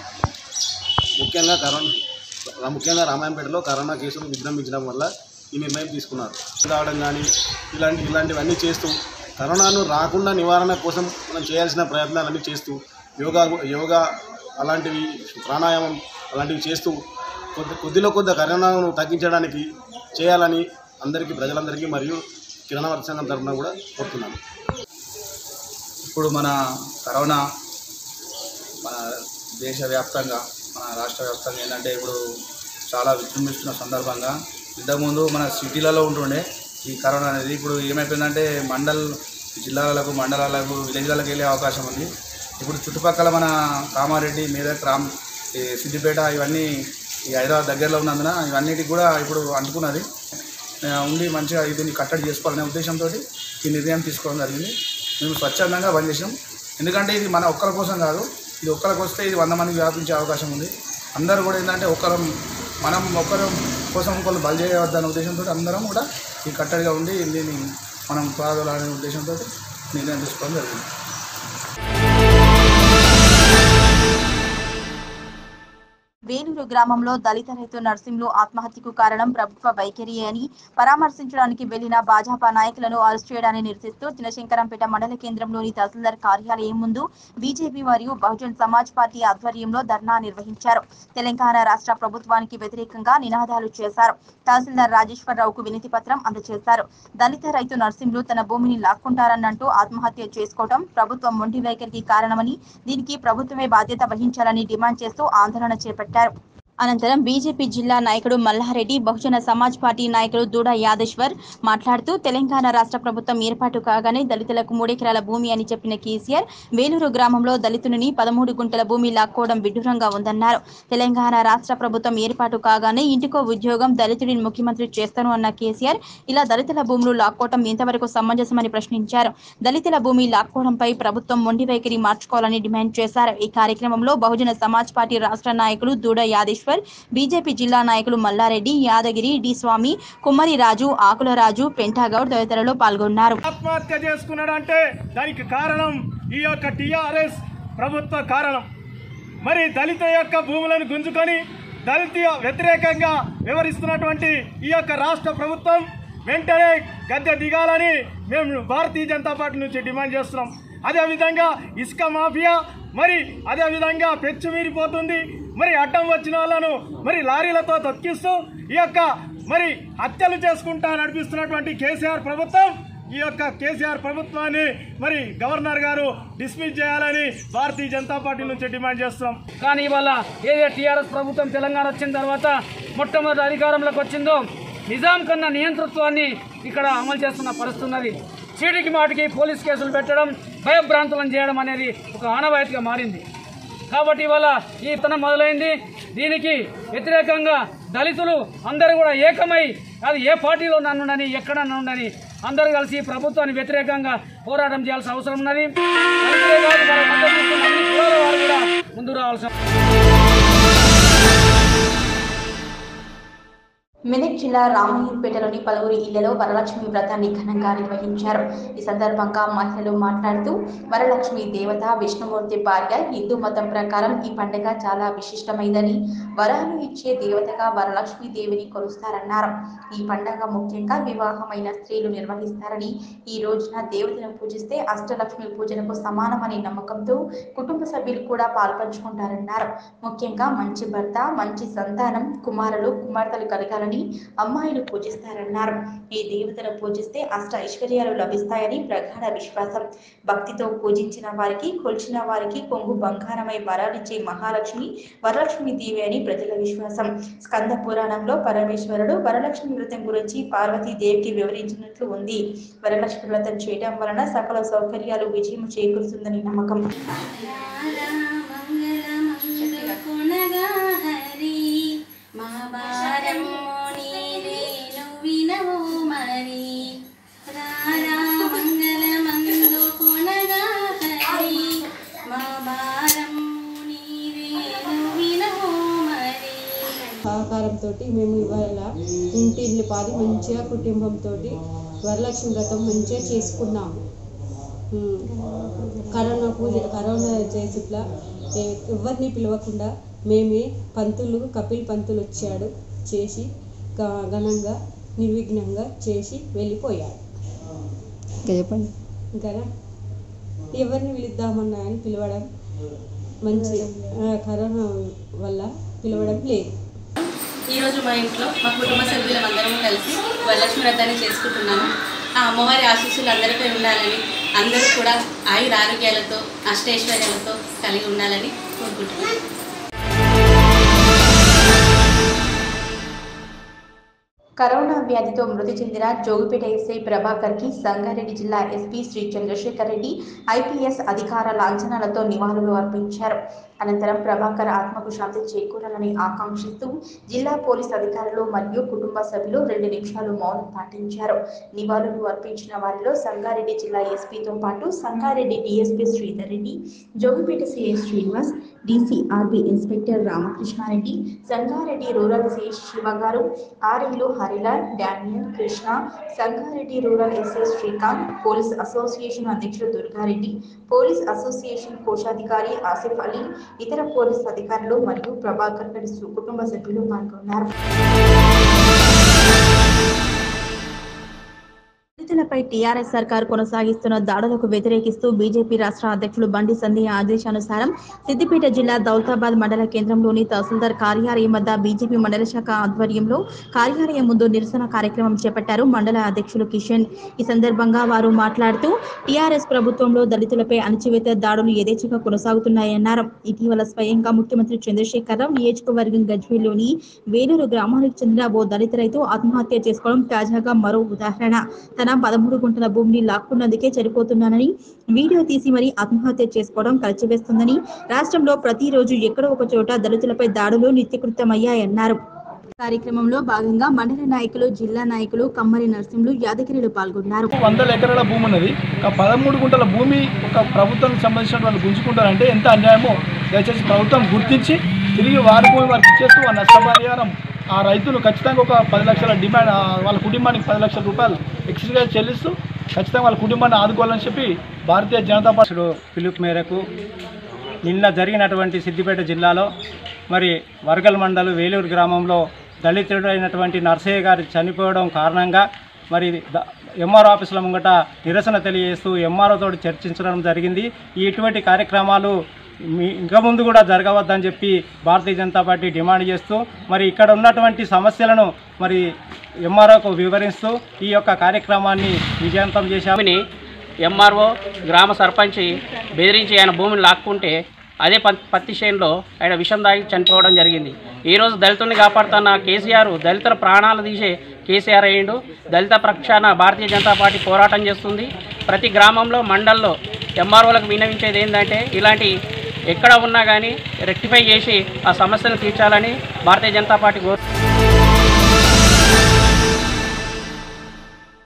N: ముఖ్యంగా కరోనా ముఖ్యంగా రామాయంపేటలో కరోనా కేసులు విజృంభించడం వల్ల ఈ నిర్ణయం తీసుకున్నారు రావడం కానీ ఇలాంటి ఇలాంటివన్నీ చేస్తూ కరోనాను రాకుండా నివారణ కోసం మనం చేయాల్సిన ప్రయత్నాలన్నీ చేస్తూ యోగా యోగా అలాంటివి ప్రాణాయామం అలాంటివి చేస్తూ కొద్ది కొద్దిలో కొద్ది కరోనాను తగ్గించడానికి చేయాలని అందరికీ ప్రజలందరికీ మరియు కిరాణా వర్గ సంఘం తరఫున కూడా కోరుతున్నాను
G: ఇప్పుడు మన కరోనా మన దేశవ్యాప్తంగా మన రాష్ట్ర వ్యాప్తంగా ఏంటంటే ఇప్పుడు చాలా విజృంభిస్తున్న సందర్భంగా ఇంతకుముందు మన సిటీలలో ఉంటుండే ఈ కరోనా అనేది ఇప్పుడు ఏమైపోయిందంటే మండల్ జిల్లాలకు మండలాలకు విలేజ్లకు వెళ్ళే అవకాశం ఉంది ఇప్పుడు చుట్టుపక్కల మన కామారెడ్డి మెదక్ రామ్ ఈ సిద్దిపేట ఇవన్నీ ఈ హైదరాబాద్ దగ్గరలో ఉన్నందున ఇవన్నిటికి కూడా ఇప్పుడు అంటుకున్నది ఆ, ఉండి మంచిగా దీన్ని కట్టడి చేసుకోవాలనే ఉద్దేశంతో ఈ నిర్ణయం తీసుకోవడం జరిగింది మేము స్వచ్ఛందంగా బంద్ చేసాం ఎందుకంటే ఇది మన ఒక్కరి కోసం కాదు ఇది ఒక్కరికి వస్తే ఇది వంద మందికి వ్యాపించే అవకాశం ఉంది అందరూ కూడా ఏంటంటే ఒక్కరం మనం ఒక్కరు కోసం ఒకళ్ళు బలి చేయవద్దనే ఉద్దేశంతో అందరం కూడా ఈ కట్టడిగా ఉండి దీన్ని మనం ప్రాధాలనే ఉద్దేశంతో నిర్ణయం తీసుకోవడం జరిగింది
A: వేలూరు గ్రామంలో దళిత రైతు నర్సింహులు ఆత్మహత్యకు కారణం ప్రభుత్వ వైఖరియే అని పరామర్శించడానికి వెళ్లిన భాజపా నాయకులను అరెస్ట్ చేయడాన్ని నిరసిస్తూ చినశంకరంపేట మండల కేంద్రంలోని తహసీల్దార్ కార్యాలయం ముందు బీజేపీ మరియు బహుజన్ సమాజ్ పార్టీ ఆధ్వర్యంలో ధర్నా నిర్వహించారు తెలంగాణ రాష్ట్ర ప్రభుత్వానికి వ్యతిరేకంగా నినాదాలు చేశారు తహసీల్దార్ రాజేశ్వరరావుకు వినతి పత్రం అందజేశారు దళిత రైతు నర్సింహులు తన భూమిని లాక్కుంటారన్నంటూ ఆత్మహత్య చేసుకోవడం ప్రభుత్వం మొండి వైఖరికి కారణమని దీనికి ప్రభుత్వమే బాధ్యత వహించాలని డిమాండ్ చేస్తూ ఆందోళన చేపట్టారు అనంతరం బీజేపీ జిల్లా నాయకుడు మల్లారెడ్డి బహుజన సమాజ్ పార్టీ నాయకుడు దూడ యాదేశ్వర్ మాట్లాడుతూ తెలంగాణ రాష్ట్ర ప్రభుత్వం ఏర్పాటు కాగానే దళితులకు మూడెకరాల భూమి అని చెప్పిన కేసీఆర్ వేలూరు గ్రామంలో దళితుని పదమూడు గుంటల భూమి లాక్కోవడం విడ్డూరంగా ఉందన్నారు తెలంగాణ రాష్ట్ర ప్రభుత్వం ఏర్పాటు కాగానే ఇంటికో ఉద్యోగం దళితుడిని ముఖ్యమంత్రి చేస్తాను అన్న కేసీఆర్ ఇలా దళితుల భూములు లాక్కోవడం ఎంతవరకు సమంజసమని ప్రశ్నించారు దళితుల భూమి లాక్కోవడంపై ప్రభుత్వం మొండి వైఖరి మార్చుకోవాలని డిమాండ్ చేశారు ఈ కార్యక్రమంలో బహుజన సమాజ్ పార్టీ రాష్ట్ర నాయకులు దూడ యాదేశ్వర్ బీజేపీ జిల్లా నాయకులు మల్లారెడ్డి యాదగిరి డి స్వామి కుమ్మరి రాజు ఆకుల రాజు పెంటాగౌడ్ తదితరులు పాల్గొన్నారు
L: ఆత్మహత్య చేసుకున్నాడంటే దానికి కారణం ఈ యొక్క టిఆర్ఎస్ ప్రభుత్వ కారణం మరి దళిత యొక్క భూములను గుంజుకొని దళిత వ్యతిరేకంగా వ్యవహరిస్తున్నటువంటి ఈ యొక్క రాష్ట్ర ప్రభుత్వం వెంటనే గద్దె దిగాలని మేము భారతీయ జనతా పార్టీ నుంచి డిమాండ్ చేస్తున్నాం అదేవిధంగా ఇసుక మాఫియా మరి అదేవిధంగా పెచ్చు మీరిపోతుంది మరి అడ్డం వచ్చిన వాళ్ళను మరి లారీలతో తొక్కిస్తూ ఈ యొక్క మరి హత్యలు చేసుకుంటా నడిపిస్తున్నటువంటి కేసీఆర్ ప్రభుత్వం ఈ యొక్క కేసీఆర్ ప్రభుత్వాన్ని మరి గవర్నర్ గారు డిస్మిస్ చేయాలని భారతీయ జనతా పార్టీ నుంచి డిమాండ్ చేస్తున్నాం
O: కానీ ఇవాళ ఏదైతే టీఆర్ఎస్ ప్రభుత్వం తెలంగాణ వచ్చిన తర్వాత మొట్టమొదటి అధికారంలోకి వచ్చిందో నిజాం కన్నా నియంతృత్వాన్ని ఇక్కడ అమలు చేస్తున్న పరిస్థితి ఉన్నది చీటికి మాటికి పోలీస్ కేసులు పెట్టడం భయభ్రాంతులను చేయడం అనేది ఒక ఆనవాయితీగా మారింది కాబట్టి ఇవాళ ఈ తనం మొదలైంది దీనికి వ్యతిరేకంగా దళితులు అందరూ కూడా ఏకమై అది ఏ పార్టీలో నన్నుండని ఎక్కడ నన్నుండని అందరూ కలిసి ప్రభుత్వాన్ని వ్యతిరేకంగా పోరాటం చేయాల్సిన అవసరం ఉన్నది దళితులే కాదు, వాళ్ళ మద్దతు ఇస్తున్న అన్ని కులాల వారు కూడా ముందుకు రావాల్సిన
A: మెదక్ జిల్లా రామయ్యపేటలోని పలువురు ఇళ్లలో వరలక్ష్మి వ్రతాన్ని ఘనంగా నిర్వహించారు ఈ సందర్భంగా మహిళలు మాట్లాడుతూ వరలక్ష్మి దేవత విష్ణుమూర్తి భార్య హిందూ మతం ప్రకారం ఈ పండుగ చాలా విశిష్టమైందని వరాలు ఇచ్చే దేవతగా వరలక్ష్మి దేవిని కొలుస్తారన్నారు ఈ పండుగ ముఖ్యంగా వివాహమైన స్త్రీలు నిర్వహిస్తారని ఈ రోజున దేవతను పూజిస్తే అష్టలక్ష్మి పూజలకు సమానమనే నమ్మకంతో కుటుంబ సభ్యులు కూడా పాల్పంచుకుంటారన్నారు ముఖ్యంగా మంచి భర్త మంచి సంతానం కుమారులు కుమార్తెలు కలగాలని అమ్మాయిలు పూజిస్తారన్నారు ఈ దేవతను పూజిస్తే అష్ట ఐశ్వర్యాలు లభిస్తాయని ప్రగాఢ విశ్వాసం భక్తితో పూజించిన వారికి కొలిచిన వారికి కొంగు బంగారమై వరాలిచ్చే మహాలక్ష్మి వరలక్ష్మి దేవి అని ప్రజల విశ్వాసం స్కంద పురాణంలో పరమేశ్వరుడు వరలక్ష్మి వ్రతం గురించి పార్వతీదేవికి వివరించినట్లు ఉంది వరలక్ష్మి వ్రతం చేయడం వలన సకల సౌకర్యాలు విజయం చేకూరుతుందని నమ్మకం
P: కొనగా హరి మా భారము నీవే నువ్వినవు మరి రారా మంగళమందు కొనగా హరి మా భారము నీవే నువ్వినవు మరి
Q: సహకారంతో మేము ఇవాళ ఇంటిల్లి పాది మంచిగా కుటుంబంతో వరలక్ష్మి వ్రతం మంచిగా చేసుకున్నాము ఉమ్, కరోనా పూజ కరోనా చేసుట్లా ఏ- ఎవరిని పిలవకుండా మేమే పంతులు కపిల్ పంతులు వచ్చాడు చేసి ఘ- ఘనంగా నిర్విఘ్నంగా చేసి వెళ్ళిపోయాడు చెప్పండి ఇంకా ఎవరిని పిలుద్దామన్నా అని పిలవడం మంచి ఆ, కరోనా వల్ల పిలవడం లేదు
P: ఈరోజు మా ఇంట్లో మా కుటుంబ సభ్యులం అందరం కలిసి వరలక్ష్మి వ్రతాన్ని చేసుకుంటున్నాము ఆ అమ్మవారి ఆశీస్సులు అందరిపై ఉండాలని అందరూ కూడా ఆయుర ఆరోగ్యాలతో అష్టైశ్వర్యాలతో కలిగి ఉండాలని కోరుకుంటున్నాను
A: కరోనా వ్యాధితో మృతి చెందిన జోగిపేట ఎస్ఐ ప్రభాకర్ కి సంగారెడ్డి జిల్లా ఎస్పీ శ్రీ చంద్రశేఖర్ రెడ్డి ఐపీఎస్ అధికార లాంఛనాలతో నివాళులు అర్పించారు అనంతరం ప్రభాకర్ ఆత్మకు శాంతి చేకూరాలని ఆకాంక్షిస్తూ జిల్లా పోలీస్ అధికారులు మరియు కుటుంబ సభ్యులు రెండు నిమిషాలు మౌనం పాటించారు నివాళులు అర్పించిన వారిలో సంగారెడ్డి జిల్లా ఎస్పీతో పాటు Sangareddy DSP Sridhar Reddy Jogipet CI Srinivas DCRB inspector Ramakrishnareddy Sangareddy rural CI Shiva గారు ఆర్ఈలు Harilal Daniel Krishna Sangareddy rural SI Srikanth police association అధ్యక్షుడు దుర్గారెడ్డి పోలీస్ అసోసియేషన్ కోశాధికారి ఆసిఫ్ అలీ ఇతర పోలీస్ అధికారులు మరియు ప్రభాకర్ గారి సు- కుటుంబ సభ్యులు పాల్గొన్నారు దళితులపై టీఆర్ఎస్ సర్కార్ కొనసాగిస్తున్న దాడులకు వ్యతిరేకిస్తూ బీజేపీ రాష్ట్ర అధ్యక్షులు బండి సంధ్య ఆదేశానుసారం సిద్దిపేట జిల్లా దౌలతాబాద్ మండల కేంద్రంలోని తహసీల్దార్ కార్యాలయం వద్ద బీజేపీ మండల శాఖ ఆధ్వర్యంలో కార్యాలయం ముందు నిరసన కార్యక్రమం చేపట్టారు మండల అధ్యక్షులు కిషన్ ఈ సందర్భంగా వారు మాట్లాడుతూ టీఆర్ఎస్ ప్రభుత్వంలో దళితులపై అణచివేత దాడులు యథేచ్ఛగా కొనసాగుతున్నాయన్నారు ఇటీవల స్వయంగా ముఖ్యమంత్రి చంద్రశేఖరరావు నియోజకవర్గం గజ్వేల్లోని వేలూరు గ్రామానికి చెందిన ఓ దళిత రైతు ఆత్మహత్య చేసుకోవడం తాజాగా మరో ఉదాహరణ తన పదమూడు గుంటల భూమిని లాక్కున్నందుకే చనిపోతున్నానని వీడియో తీసి మరీ ఆత్మహత్య చేసుకోవడం కలిచివేస్తుందని రాష్ట్రంలో ప్రతిరోజు ఎక్కడో ఒక చోట దళితులపై దాడులు నిత్యకృతమయ్యాయన్నారు కార్యక్రమంలో భాగంగా మండల నాయకులు జిల్లా నాయకులు కమ్మరి నరసింహులు యాదగిరిలు పాల్గొన్నారు
R: వందల ఎకరాల భూమి ఉన్నది ఒక పదమూడు గుంటల భూమి ఒక ప్రభుత్వానికి సంబంధించిన వాళ్ళు గుంజుకుంటారంటే ఎంత అన్యాయమో దయచేసి ప్రభుత్వం గుర్తించి తిరిగి వారి భూమి వారికి ఇచ్చేస్తూ ఆ నష్టపరిహారం ఆ రైతులు ఖచ్చితంగా ఒక పది లక్షల డిమాండ్ ఆ వాళ్ళ కుటుంబానికి పది లక్షల రూపాయలు ఎక్స్ట్రా చెల్లిస్తూ ఖచ్చితంగా వాళ్ళ కుటుంబాన్ని ఆదుకోవాలని చెప్పి భారతీయ జనతా పార్టీ
S: పిలుపు మేరకు నిన్న జరిగినటువంటి సిద్దిపేట జిల్లాలో మరి వర్గల్ మండలం వేలూరు గ్రామంలో దళితుడైనటువంటి నర్సయ్య గారు చనిపోవడం కారణంగా మరి ద- ఎంఆర్ఓ ఆఫీసుల ముంగట నిరసన తెలియజేస్తూ ఎంఆర్ఓతో చర్చించడం జరిగింది ఈ ఇటువంటి కార్యక్రమాలు మీ ఇంకా ముందు కూడా జరగవద్దని చెప్పి భారతీయ జనతా పార్టీ డిమాండ్ చేస్తూ మరి ఇక్కడ ఉన్నటువంటి సమస్యలను మరి ఎంఆర్ఓకు వివరిస్తూ ఈ యొక్క కార్యక్రమాన్ని విజయవంతం చేశామని
T: ఎంఆర్ఓ గ్రామ సర్పంచ్ బెదిరించి ఆయన భూమిని లాక్కుంటే అదే ప పత్తి చేనులో ఆయన విషం దాగి చనిపోవడం జరిగింది ఈరోజు దళితుల్ని కాపాడుతున్న కేసీఆర్ దళితుల ప్రాణాలు తీసే కేసీఆర్ అయ్యిండు దళిత పక్షాన భారతీయ జనతా పార్టీ పోరాటం చేస్తుంది ప్రతి గ్రామంలో మండల్లో ఎంఆర్ఓలకు విన్నవించేది ఏంటంటే ఇలాంటి ఎక్కడ ఉన్నా కానీ రెక్టిఫై చేసి ఆ సమస్యను తీర్చాలని భారతీయ జనతా పార్టీ కోరు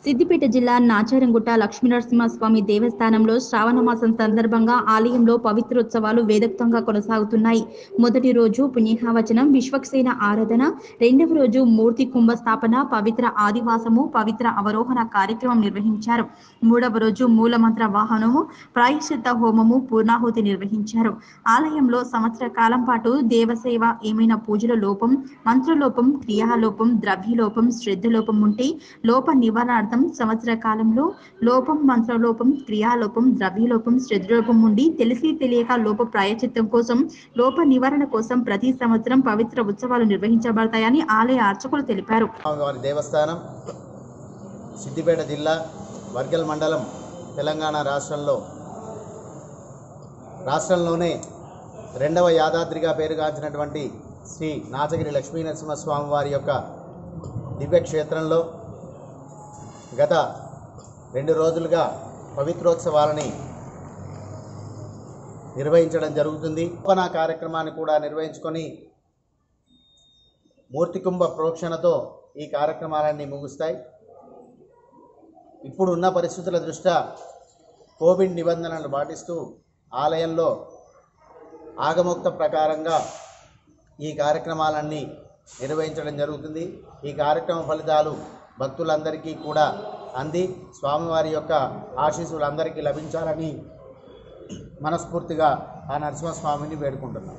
A: సిద్దిపేట జిల్లా నాచారంగుట్ట లక్ష్మీనరసింహస్వామి దేవస్థానంలో శ్రావణ మాసం సందర్భంగా ఆలయంలో పవిత్రోత్సవాలు వేదక్తంగా కొనసాగుతున్నాయి మొదటి రోజు పుణ్యహావచనం విశ్వక్సేన ఆరాధన రెండవ రోజు మూర్తి కుంభ స్థాపన పవిత్ర ఆదివాసము పవిత్ర అవరోహణ కార్యక్రమం నిర్వహించారు మూడవ రోజు మూలమంత్ర వాహనము ప్రాయశ్చిత్త హోమము పూర్ణాహుతి నిర్వహించారు ఆలయంలో సంవత్సర కాలం పాటు దేవసేవ ఏమైనా పూజల లోపం మంత్రలోపం క్రియాలోపం ద్రవ్యలోపం శ్రద్ధలోపం ఉంటే లోప నివారణార్థం సంవత్సర కాలంలో లోపం మంత్రలోపం క్రియాలోపం ద్రవ్యలోపం శ్రద్ధలోపం ఉండి తెలిసి తెలియక లోప ప్రాయచిత్తం కోసం లోప నివారణ కోసం ప్రతి సంవత్సరం పవిత్ర ఉత్సవాలు నిర్వహించబడతాయని ఆలయ అర్చకులు తెలిపారు
U: వారి దేవస్థానం సిద్దిపేట జిల్లా వర్గల్ మండలం తెలంగాణ రాష్ట్రంలో రాష్ట్రంలోనే రెండవ యాదాద్రిగా పేరుగాంచినటువంటి శ్రీ నాచగిరి లక్ష్మీ నరసింహస్వామి వారి యొక్క దివ్యక్షేత్రంలో గత రెండు రోజులుగా పవిత్రోత్సవాలని నిర్వహించడం జరుగుతుంది ఉపన కార్యక్రమాన్ని కూడా నిర్వహించుకొని మూర్తికుంభ ప్రోక్షణతో ఈ కార్యక్రమాలన్నీ ముగుస్తాయి ఇప్పుడు ఉన్న పరిస్థితుల దృష్ట్యా కోవిడ్ నిబంధనలు పాటిస్తూ ఆలయంలో ఆగమోక్త ప్రకారంగా ఈ కార్యక్రమాలన్నీ నిర్వహించడం జరుగుతుంది ఈ కార్యక్రమ ఫలితాలు భక్తులందరికీ కూడా అంది స్వామివారి యొక్క ఆశీస్సులు అందరికీ లభించాలని మనస్ఫూర్తిగా ఆ నరసింహస్వామిని వేడుకుంటున్నాం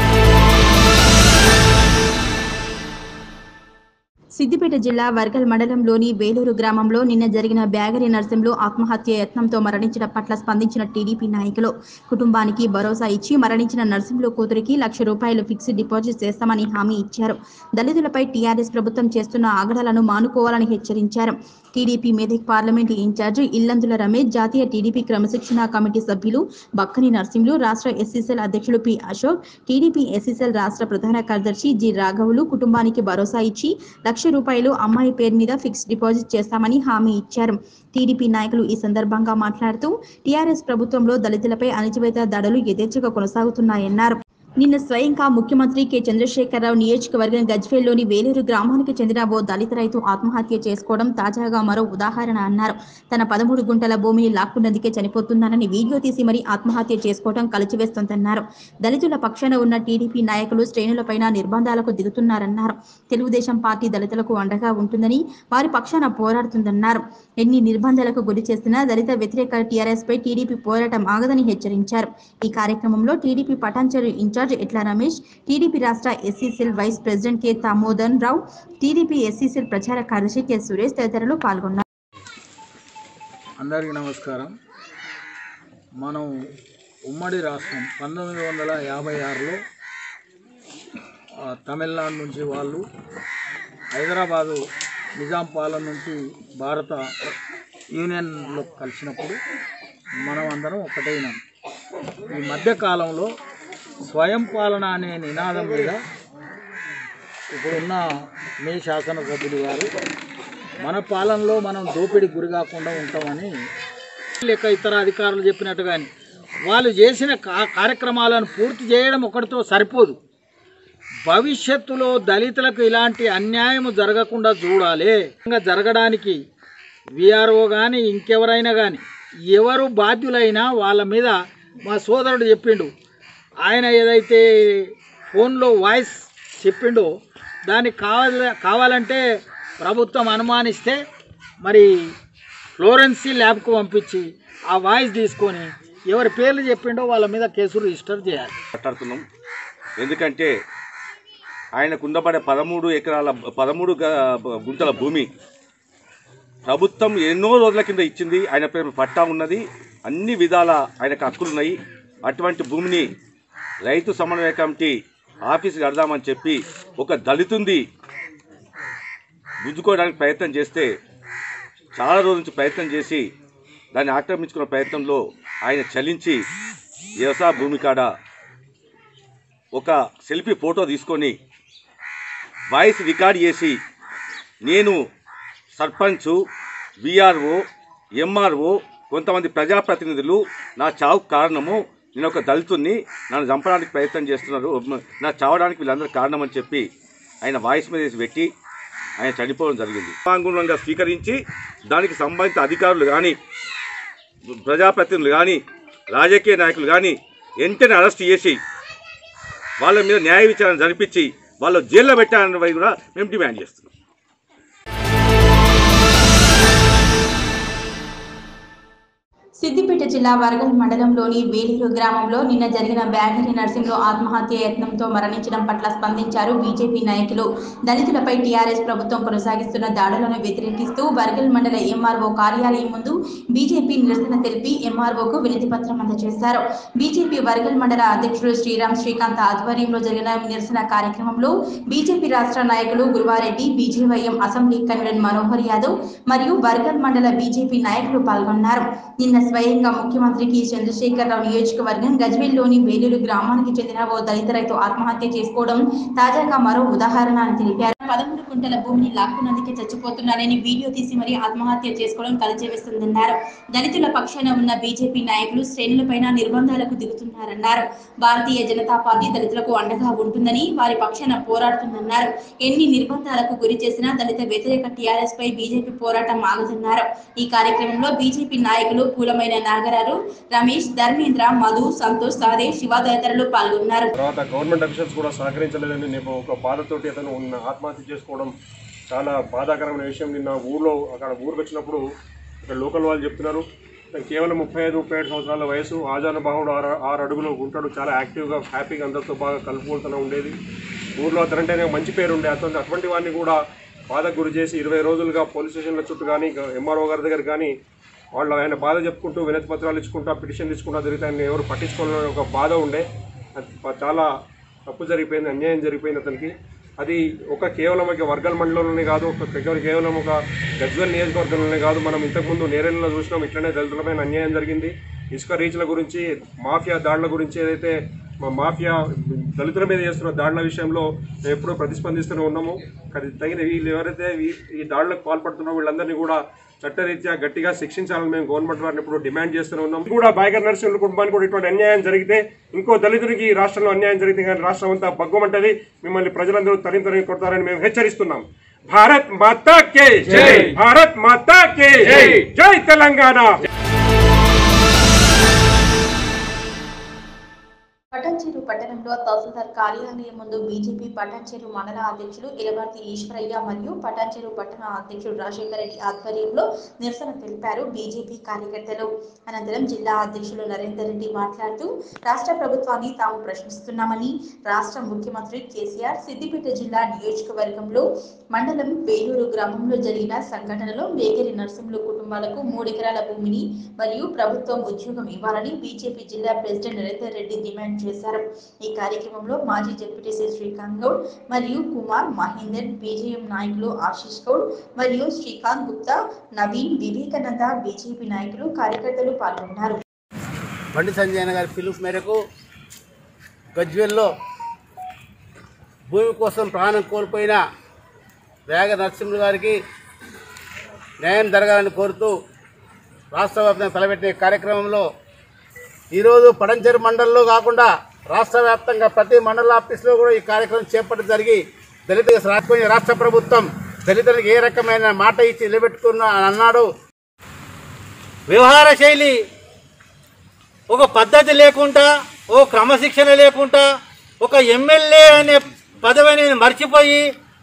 A: సిద్దిపేట జిల్లా వర్గల్ మండలంలోని వేలూరు గ్రామంలో నిన్న జరిగిన బ్యాగరి నర్సింలో ఆత్మహత్య యత్నంతో మరణించిన పట్ల స్పందించిన టీడీపీ నాయకులు కుటుంబానికి భరోసా ఇచ్చి మరణించిన నర్సింలో కూతురికి లక్ష రూపాయలు ఫిక్స్డ్ డిపాజిట్ చేస్తామని హామీ ఇచ్చారు దళితులపై టీఆర్ఎస్ ప్రభుత్వం చేస్తున్న ఆగడాలను మానుకోవాలని హెచ్చరించారు TDP Medak parliament incharge Illandula Ramesh జాతీయ టీడీపీ క్రమశిక్షణ కమిటీ సభ్యులు బక్కని నర్సింలు రాష్ట్ర ఎస్సీసెల్ అధ్యక్షులు పి అశోక్ టీడీపీ ఎస్సీసెల్ రాష్ట్ర ప్రధాన కార్యదర్శి జి రాఘవులు కుటుంబానికి భరోసా ఇచ్చి లక్ష రూపాయలు అమ్మాయి పేరు మీద ఫిక్స్డ్ డిపాజిట్ చేస్తామని హామీ ఇచ్చారు టీడీపీ నాయకులు ఈ సందర్భంగా మాట్లాడుతూ టీఆర్ఎస్ ప్రభుత్వంలో దళితులపై అణచివేత దాడులు యథేచ్ఛగా కొనసాగుతున్నాయన్నారు నిన్న స్వయంగా ముఖ్యమంత్రి కె చంద్రశేఖరరావు నియోజకవర్గం గజ్వేల్లోని వేలూరు గ్రామానికి చెందిన ఓ దళిత రైతు ఆత్మహత్య చేసుకోవడం తాజాగా మరో ఉదాహరణ అన్నారు తన పదమూడు గుంటల భూమిని లాక్కున్నందుకే చనిపోతున్నానని వీడియో తీసి మరీ ఆత్మహత్య చేసుకోవడం కలిచివేస్తోందన్నారు దళితుల పక్షాన ఉన్న టీడీపీ నాయకులు శ్రేణులపైన నిర్బంధాలకు దిగుతున్నారన్నారు తెలుగుదేశం పార్టీ దళితులకు అండగా ఉంటుందని వారి పక్షాన పోరాడుతుందన్నారు ఎన్ని నిర్బంధాలకు గురి చేసినా దళిత వ్యతిరేక టీఆర్ఎస్ పై టీడీపీ పోరాటం ఆగదని హెచ్చరించారు ఈ కార్యక్రమంలో టీడీపీ పటాన్చెరు ఇన్ఛార్జ్ ఎట్లా రమేష్ టీడీపీ రాష్ట్ర SC cell vice president K Damodan Rao TDP SC cell ప్రచార కార్యదర్శి కె సురేష్ తదితరులు పాల్గొన్నారు
R: అందరికీ నమస్కారం మనం ఉమ్మడి రాష్ట్రం పంతొమ్మిది వందల యాభై ఆరులో ఆ, తమిళనాడు నుంచి వాళ్ళు హైదరాబాదు నిజాం పాలన నుంచి భారత యూనియన్లో కలిసినప్పుడు మనం అందరం ఒకటైనాం ఈ మధ్యకాలంలో స్వయం పాలన అనే నినాదం మీద ఇప్పుడున్న మీ శాసనసభ్యులు గారు మన పాలనలో మనం దోపిడీకి గురి కాకుండా ఉంటామని లెక్క ఇతర అధికారులు చెప్పినట్టు కానీ వాళ్ళు చేసిన కా- కార్యక్రమాలను పూర్తి చేయడం ఒకటితో సరిపోదు భవిష్యత్తులో దళితులకు ఇలాంటి అన్యాయం జరగకుండా చూడాలి ఇంకా జరగడానికి విఆర్ఓ కానీ ఇంకెవరైనా కానీ ఎవరు బాధ్యులైనా వాళ్ళ మీద మా సోదరుడు చెప్పిండు ఆయన ఏదైతే ఫోన్లో వాయిస్ చెప్పిండో దానికి కావాల కావాలంటే ప్రభుత్వం అనుమానిస్తే మరి ఫ్లోరెన్సీ ల్యాబ్కు పంపించి ఆ వాయిస్ తీసుకొని ఎవరి పేర్లు చెప్పిండో వాళ్ళ మీద కేసు రిజిస్టర్ చేయాలి
V: మాట్లాడుతున్నాం ఎందుకంటే ఆయన కుందపడే పదమూడు ఎకరాల పదమూడు గ- గుంటల భూమి ప్రభుత్వం ఎన్నో రోజుల కింద ఇచ్చింది ఆయన పేరు పట్టా ఉన్నది అన్ని విధాల ఆయనకు హక్కులు ఉన్నాయి అటువంటి భూమిని రైతు సమన్వయ కమిటీ ఆఫీస్ కడదామని చెప్పి ఒక దళితుంది గుంజుకోవడానికి ప్రయత్నం చేస్తే చాలా రోజుల నుంచి ప్రయత్నం చేసి దాన్ని ఆక్రమించుకున్న ప్రయత్నంలో ఆయన చలించి వ్యవసాయ భూమి కాడ ఒక సెల్ఫీ ఫోటో తీసుకొని వాయిస్ రికార్డ్ చేసి నేను సర్పంచ్ విఆర్ఓ ఎంఆర్ఓ కొంతమంది ప్రజాప్రతినిధులు నా చావుకు కారణము నేను ఒక దళితుణ్ణి నన్ను చంపడానికి ప్రయత్నం చేస్తున్నారు నా చావడానికి వీళ్ళందరూ కారణం అని చెప్పి ఆయన వాయిస్ మీద వేసి పెట్టి ఆయన చనిపోవడం జరిగింది వాంగ్మూలంగా స్వీకరించి దానికి సంబంధిత అధికారులు కానీ ప్రజాప్రతినిధులు కానీ రాజకీయ నాయకులు కానీ వెంటనే అరెస్ట్ చేసి వాళ్ళ మీద న్యాయ విచారణ జరిపించి వాళ్ళు జైల్లో పెట్టాలని కూడా మేము డిమాండ్ చేస్తున్నాం
A: సిద్దిపేట జిల్లా వరగల్ మండలంలోని వేలూరు గ్రామంలో నిన్న జరిగిన బ్యాగరి నర్సింహ్లో ఆత్మహత్య యత్నంతో మరణించడం పట్ల స్పందించారు బీజేపీ నాయకులు దళితులపై టీఆర్ఎస్ ప్రభుత్వం కొనసాగిస్తున్న దాడులను వ్యతిరేకిస్తూ వరగల్ మండల ఎంఆర్ఓ కార్యాలయం ముందు బీజేపీ నిరసన తెలిపి ఎంఆర్ఓకు వినతి పత్రం అందజేశారు బీజేపీ వరగల్ మండల అధ్యక్షుడు శ్రీరామ్ శ్రీకాంత్ ఆధ్వర్యంలో జరిగిన నిరసన కార్యక్రమంలో బీజేపీ రాష్ట్ర నాయకులు Guruvareddy BJYM assembly convener Manohar Yadav మరియు వరగల్ మండల బీజేపీ నాయకులు పాల్గొన్నారు నిన్న స్వయంగా ముఖ్యమంత్రి కె చంద్రశేఖరరావు నియోజకవర్గం గజ్వేల్లోని వేలూరు గ్రామానికి చెందిన ఓ దళిత రైతు ఆత్మహత్య చేసుకోవడం తాజాగా మరో ఉదాహరణ అని తెలిపారు పదమూడు కుంటల భూమిని లాక్కున్నందుకే చచ్చిపోతున్నారని వీడియో తీసి మరీ ఆత్మహత్య చేసుకోవడం కలిచివేస్తుందన్నారు దళితుల పక్షాన ఉన్న బీజేపీ నాయకులు శ్రేణులపైన నిర్బంధాలకు దిగుతున్నారన్నారు భారతీయ జనతా పార్టీ దళితులకు అండగా ఉంటుందని వారి పక్షాన పోరాడుతుందన్నారు ఎన్ని నిర్బంధాలకు గురి చేసినా దళిత వ్యతిరేక టీఆర్ఎస్ పై బీజేపీ పోరాటం ఆగుతున్నారు ఈ కార్యక్రమంలో బీజేపీ నాయకులు పూలమైన నాగరారు రమేష్ ధర్మేంద్ర మధు సంతోష్ సాదే శివ తదితరులు పాల్గొన్నారు
B: తర్వాత గవర్నమెంట్ అఫీషియల్స్ కూడా సహకరించలేదని నేను ఒక బాధతోటి అతను ఉన్న ఆత్మహత్య చేసుకోవడం చాలా బాధాకరమైన విషయం నిన్న ఊర్లో అక్కడ ఊరికి వచ్చినప్పుడు ఇక్కడ లోకల్ వాళ్ళు చెప్తున్నారు తను కేవలం ముప్పై ఐదు ముప్పై ఏడు సంవత్సరాల వయసు ఆజానుభావుడు ఆరు ఆరు అడుగులు ఉంటాడు చాలా యాక్టివ్గా హ్యాపీగా అందరితో బాగా కలుపుకుంటూనే ఉండేది ఊర్లో అతనంటేనే మంచి పేరు ఉండే అతను అటువంటి వాడిని కూడా బాధకు గురి చేసి ఇరవై రోజులుగా పోలీస్ స్టేషన్ల చుట్టూ కానీ ఎంఆర్ఓ గారి దగ్గర కానీ వాళ్ళు ఆయన బాధ చెప్పుకుంటూ వినతి పత్రాలు ఇచ్చుకుంటా పిటిషన్ తీసుకుంటా జరిగితే ఆయన ఎవరు పట్టించుకోవాలని ఒక బాధ ఉండే అది ప- చాలా తప్పు జరిగిపోయింది అన్యాయం జరిగిపోయింది అతనికి అది ఒక కేవలం ఒక వర్గల్ మండలంలోనే కాదు ఒక కేవలం- కేవలం ఒక గజ్వల్ నియోజకవర్గంలోనే కాదు మనం ఇంతకుముందు నేరేళ్ళలో చూసినాం ఇట్లనే దళితులపైన అన్యాయం జరిగింది ఇసుక రీచ్ల గురించి మాఫియా దాడుల గురించి ఏదైతే మా మాఫియా దళితుల మీద చేస్తున్న దాడుల విషయంలో మేము ఎప్పుడూ ప్రతిస్పందిస్తూనే ఉన్నాము కానీ తగిన వీళ్ళు ఎవరైతే ఈ- ఈ దాడులకు పాల్పడుతున్నారో వీళ్ళందరినీ కూడా చట్టరీత్యా గట్టిగా శిక్షించాలని మేము గవర్నమెంట్ వారిని ఇప్పుడు డిమాండ్ చేస్తూనే ఉన్నాం కూడా బాయిగర్ నర్సింహుల కుటుంబానికి కూడా ఇటువంటి అన్యాయం జరిగితే ఇంకో దళితుడికి ఈ రాష్ట్రంలో అన్యాయం జరిగితే కానీ రాష్ట్రం అంతా బగ్గమంటది మిమ్మల్ని ప్రజలందరూ తరిం తరిమి కొడతారని మేము హెచ్చరిస్తున్నాం భారత్ మాతా కే జై భారత్ మాతా కే జై జై తెలంగాణ
A: పటాన్చేరు పట్టణంలో తహసీల్దార్ కార్యాలయం ముందు బీజేపీ పటాన్చేరు మండల అధ్యక్షులు ఇలవర్తి ఈశ్వరయ్య మరియు పటాన్చేరు పట్టణ అధ్యక్షుడు రాజశేఖర రెడ్డి ఆధ్వర్యంలో నిరసన తెలిపారు బీజేపీ కార్యకర్తలు అనంతరం జిల్లా అధ్యక్షులు నరేందర్ రెడ్డి మాట్లాడుతూ రాష్ట్ర ప్రభుత్వాన్ని తాము ప్రశ్నిస్తున్నామని రాష్ట్ర ముఖ్యమంత్రి కేసీఆర్ సిద్దిపేట జిల్లా నియోజకవర్గంలో మండలం వేలూరు గ్రామంలో జరిగిన సంఘటనలో వేగరి నర్సింహులు కుటుంబాలకు మూడెకరాల భూమిని మరియు ప్రభుత్వం ఉద్యోగం ఇవ్వాలని బీజేపీ జిల్లా ప్రెసిడెంట్ నరేందర్ రెడ్డి డిమాండ్ చేశారు ఈ కార్యక్రమంలో మాజీ డిప్యూటీసీ శ్రీకాంత్ గౌడ్ మరియు కుమార్ మహేందర్ బీజేఎం నాయకులు ఆశీష్ గౌడ్ మరియు శ్రీకాంత్ గుప్తా నవీన్ వివేకానంద బీజేపీ నాయకులు కార్యకర్తలు పాల్గొన్నారు
C: బండి సంజయ్ గారి పిలుపు మేరకు గజ్వెల్లో భూమి కోసం ప్రాణం కోల్పోయిన వేగ నరసింహులు గారికి న్యాయం జరగాలని కోరుతూ రాష్ట్ర వ్యాప్తంగా తలపెట్టిన ఈ కార్యక్రమంలో ఈరోజు పడంచెరు మండలంలో కాకుండా రాష్ట్ర వ్యాప్తంగా ప్రతి మండల ఆఫీసులో కూడా ఈ కార్యక్రమం చేపట్టడం జరిగి దళిత రాకపోయిన రాష్ట్ర ప్రభుత్వం దళితులకు ఏ రకమైన మాట ఇచ్చి నిలబెట్టుకున్న అని అన్నాడు
W: వ్యవహార శైలి ఒక పద్ధతి లేకుండా ఓ క్రమశిక్షణ లేకుండా ఒక ఎమ్మెల్యే అనే పదవిని మర్చిపోయి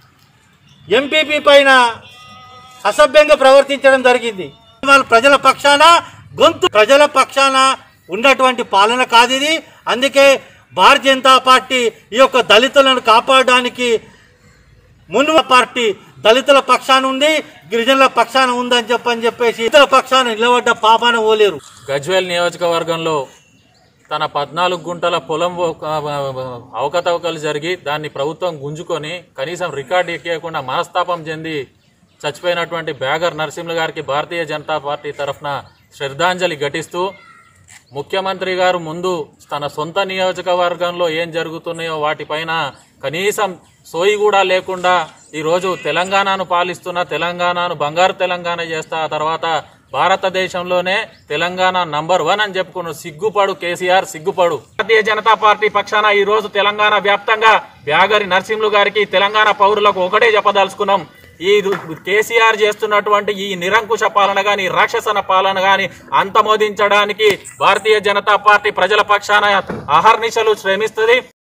W: ఎంపీపీ పైన అసభ్యంగా ప్రవర్తించడం జరిగింది వాళ్ళ ప్రజల పక్షాన గొంతు ప్రజల పక్షాన ఉన్నటువంటి పాలన కాదు ఇది అందుకే భారతీయ జనతా పార్టీ ఈ యొక్క దళితులను కాపాడడానికి మున్వ పార్టీ దళితుల పక్షాన ఉంది గిరిజనుల పక్షాన ఉందని చెప్పని చెప్పేసి ఇతర పక్షాన నిలబడ్డ పాపాన ఓలేరు
X: గజ్వేల్ నియోజకవర్గంలో తన పద్నాలుగు గుంటల పొలం ఒక- అవకతవకలు జరిగి దాన్ని ప్రభుత్వం గుంజుకొని కనీసం రికార్డు ఎక్కియకుండా మనస్తాపం చెంది చచ్చిపోయినటువంటి బ్యాగర్ నరసింహ గారికి భారతీయ జనతా పార్టీ తరఫున శ్రద్ధాంజలి ఘటిస్తూ ముఖ్యమంత్రి గారు ముందు తన సొంత నియోజకవర్గంలో ఏం జరుగుతున్నాయో వాటిపైన కనీసం సోయి కూడా లేకుండా ఈరోజు తెలంగాణను పాలిస్తున్న తెలంగాణను బంగారు తెలంగాణ చేస్తా ఆ తర్వాత భారతదేశంలోనే తెలంగాణ నంబర్ వన్ అని చెప్పుకున్న సిగ్గుపడు కేసీఆర్ సిగ్గుపడు భారతీయ జనతా పార్టీ పక్షాన ఈ రోజు తెలంగాణ వ్యాప్తంగా బ్యాగరి నరసింహులు గారికి తెలంగాణ పౌరులకు ఒకటే చెప్పదలుచుకున్నాం ఈ కేసీఆర్ చేస్తున్నటువంటి ఈ నిరంకుశ పాలన గాని రాక్షసన పాలన గాని అంతమోదించడానికి భారతీయ జనతా పార్టీ ప్రజల పక్షాన అహర్నిశలు శ్రమిస్తుంది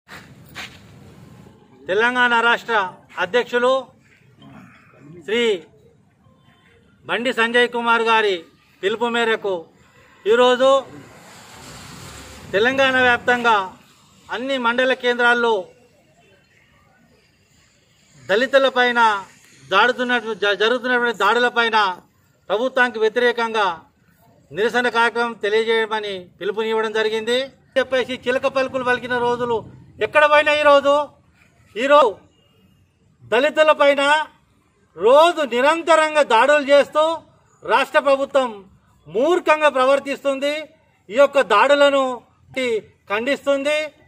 W: తెలంగాణ రాష్ట్ర అధ్యక్షులు శ్రీ బండి సంజయ్ కుమార్ గారి పిలుపు మేరకు ఈరోజు తెలంగాణ వ్యాప్తంగా అన్ని మండల కేంద్రాల్లో దళితులపైన దాడుతున్నట్టు జ- జరుగుతున్నటువంటి దాడులపైన ప్రభుత్వానికి వ్యతిరేకంగా నిరసన కార్యక్రమం తెలియజేయమని పిలుపునివ్వడం జరిగింది చెప్పేసి చిలక పలుకులు పలికిన రోజులు ఎక్కడ పోయినా ఈరోజు ఈరోజు దళితులపైన రోజు నిరంతరంగా దాడులు చేస్తూ రాష్ట్ర ప్రభుత్వం మూర్ఖంగా ప్రవర్తిస్తుంది ఈ యొక్క దాడులను ఖండిస్తుంది